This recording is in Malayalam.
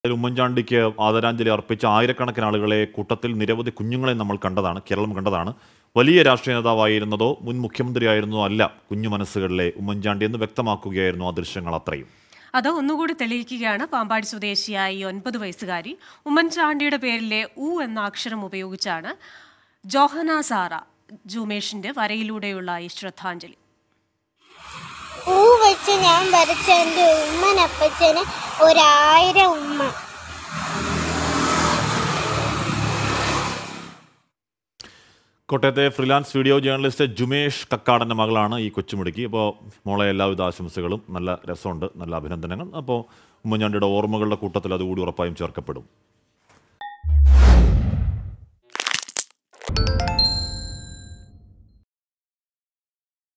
അതിൽ ഉമ്മൻചാണ്ടിക്ക് ആദരാഞ്ജലി അർപ്പിച്ച ആയിരക്കണക്കിന് ആളുകളെ കൂട്ടത്തിൽ നിരവധി കുഞ്ഞുങ്ങളെ നമ്മൾ കണ്ടതാണ് കേരളം കണ്ടതാണ് വലിയ രാഷ്ട്രീയ നേതാവായിരുന്നതോ മുൻ മുഖ്യമന്ത്രിയായിരുന്നതോ അല്ല കുഞ്ഞു മനസ്സുകളിലെ ഉമ്മൻചാണ്ടി എന്ന് വ്യക്തമാക്കുകയായിരുന്നു ആ ദൃശ്യങ്ങൾ അത്രയും അത് ഒന്നുകൂടി തെളിയിക്കുകയാണ് പാമ്പാടി സ്വദേശിയായ ഈ ഒൻപത് വയസ്സുകാരി ഉമ്മൻചാണ്ടിയുടെ പേരിലെ ഉ എന്ന അക്ഷരം ഉപയോഗിച്ചാണ് ജോഹന സാറ ജുമേഷിന്റെ വരയിലൂടെയുള്ള ഈ ശ്രദ്ധാഞ്ജലി പൂ വെച്ച് ഞാൻ വരച്ച എൻ്റെ ഉമ്മനപ്പച്ചന് ഒരായിരം ഉമ്മ കോട്ടയത്തെ ഫ്രീലാൻസ് വീഡിയോ ജേർണലിസ്റ്റ് ജുമേഷ് കക്കാടൻ്റെ മകളാണ് ഈ കൊച്ചുമുടുക്കി അപ്പോൾ മോളെ എല്ലാവിധ ആശംസകളും നല്ല രസമുണ്ട് നല്ല അഭിനന്ദനങ്ങൾ അപ്പോൾ ഉമ്മൻചാണ്ടിയുടെ ഓർമ്മകളുടെ കൂട്ടത്തിൽ അതുകൂടി ഉറപ്പായും ചേർക്കപ്പെടും